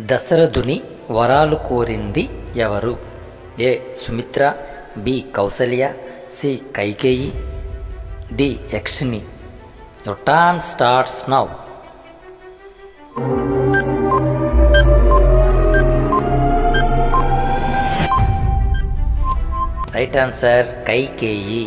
దశరథుని వరాలు కోరింది ఎవరు A Sumitra B Kausalya C Kaikeyi D Yakshini your time starts now right answer Kaikeyi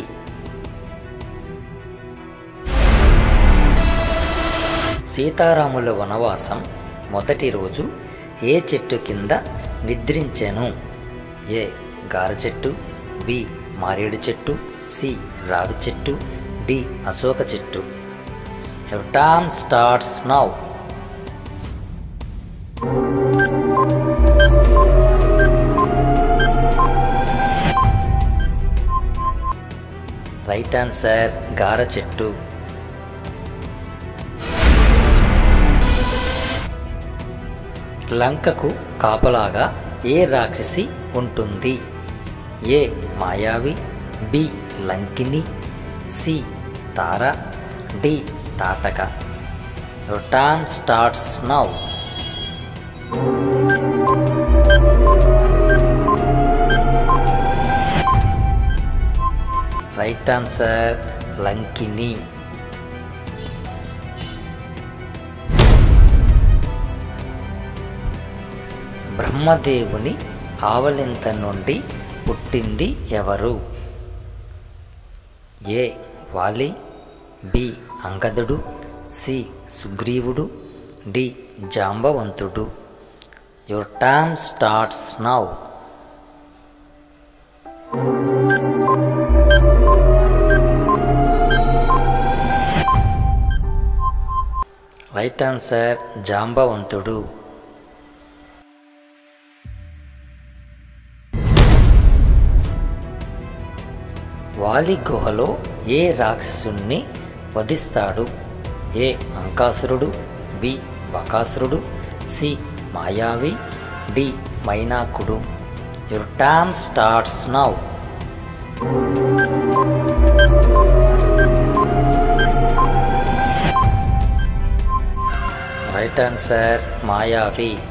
సీతారాముల వనవాసం మొదటి రోజు ఏ చెట్టు కింద నిద్రించెను ఏ గార చెట్టు బి మారేడు చెట్టు సి రావి చెట్టు డి అశోక చెట్టు your time starts now right answer గార చెట్టు లంకకు కాపలాగా ఏ రాక్షసి ఉంటుంది A Mayavi B Lankini C Tara D Tataka your time starts now right answer Lankini బ్రహ్మదేవుని ఆవలింత నుండి పుట్టింది ఎవరు ఏ వాలి బి అంగదుడు సి సుగ్రీవుడు డి జాంబవంతుడు your time starts now right answer జాంబవంతుడు వాలి గుహలో ఏ రాక్షసుణ్ణి వధిస్తాడు ఏ అంకాసురుడు బి బకాసురుడు సి మాయావి డి మైనాకుడు your time starts now right answer మాయావి